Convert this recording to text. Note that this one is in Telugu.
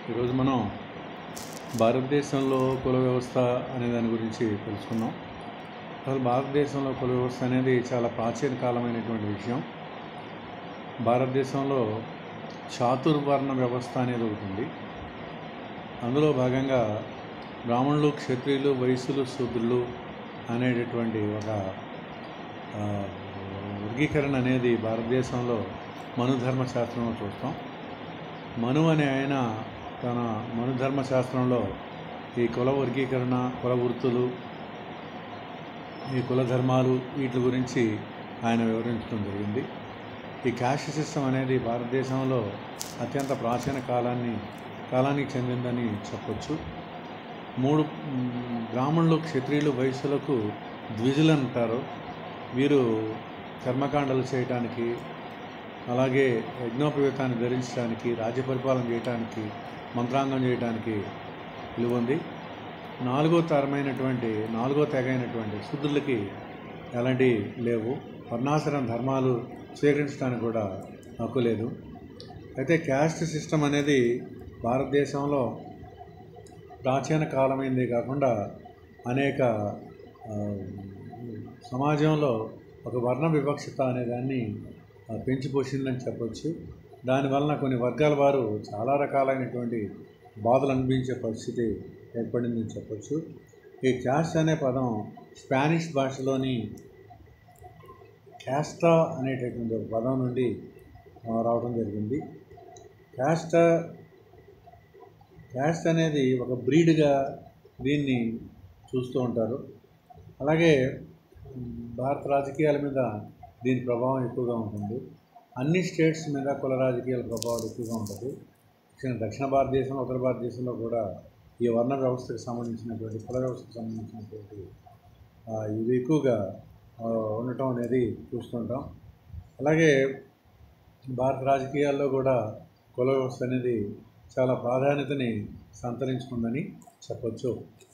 ఈరోజు మనం భారతదేశంలో కుల వ్యవస్థ అనే దాని గురించి తెలుసుకుందాం అసలు భారతదేశంలో కుల వ్యవస్థ అనేది చాలా ప్రాచీన కాలమైనటువంటి విషయం భారతదేశంలో చాతుర్వర్ణ వ్యవస్థ అనేది ఒకటి ఉంది అందులో భాగంగా బ్రాహ్మణులు క్షత్రియులు వైశ్యులు శూద్రులు అనేటటువంటి ఒక ఆ, వర్గీకరణ అనేది భారతదేశంలో మనుధర్మ శాస్త్రంలో చూస్తాం మను అనే ఆయన తన మనుధర్మ శాస్త్రంలో ఈ కుల వర్గీకరణ కుల వృత్తులు ఈ కుల ధర్మాలు వీటి గురించి ఆయన వివరించడం జరిగింది ఈ క్యాస్ట్ సిస్టమ్ అనేది భారతదేశంలో అత్యంత ప్రాచీన కాలాన్ని కాలానికి చెందిందని చెప్పొచ్చు మూడు మ్, బ్రాహ్మణులు క్షత్రియులు వైశ్యులకు ద్విజులు అంటారు వీరు కర్మకాండలు చేయటానికి అలాగే యజ్ఞోపవేతాన్ని ధరించడానికి రాజ్య పరిపాలన చేయడానికి మంత్రాంగం చేయడానికి విలువ ఉంది నాలుగో తరమైనటువంటి నాలుగో తెగైనటువంటి శుద్ధులకి ఎలాంటి లేవు వర్ణాశ్రమ ధర్మాలు స్వీకరించడానికి కూడా హక్కు లేదు అయితే క్యాస్ట్ సిస్టమ్ అనేది భారతదేశంలో ప్రాచీన కాలమైంది కాకుండా అనేక ఆ, సమాజంలో ఒక వర్ణ వివక్షత అనే దాన్ని ఆ, పెంచి పోసిందని చెప్పొచ్చు దానివలన కొన్ని వర్గాల వారు చాలా రకాలైనటువంటి బాధలు అనిపించే పరిస్థితి ఏర్పడిందని చెప్పొచ్చు ఈ క్యాస్ట్ అనే పదం స్పానిష్ భాషలోని క్యాస్టా అనేటటువంటి ఒక పదం నుండి ఆ, రావడం జరిగింది క్యాస్టా క్యాస్ట్ అనేది ఒక బ్రీడ్గా దీన్ని చూస్తూ ఉంటారు అలాగే మ్, భారత రాజకీయాల మీద దీని ప్రభావం ఎక్కువగా ఉంటుంది అన్ని స్టేట్స్ మీద కుల రాజకీయాల ప్రభావం ఎక్కువగా ఉంటుంది ముఖ్యంగా దక్షిణ భారతదేశం ఉత్తర భారతదేశంలో కూడా ఈ వర్ణ వ్యవస్థకు సంబంధించినటువంటి కుల వ్యవస్థకు సంబంధించినటువంటి ఆ, ఇవి ఎక్కువగా ఆ, ఉండటం అనేది చూస్తుంటాం అలాగే భారత రాజకీయాల్లో కూడా కుల వ్యవస్థ అనేది చాలా ప్రాధాన్యతని సంతరించుకుందని చెప్పొచ్చు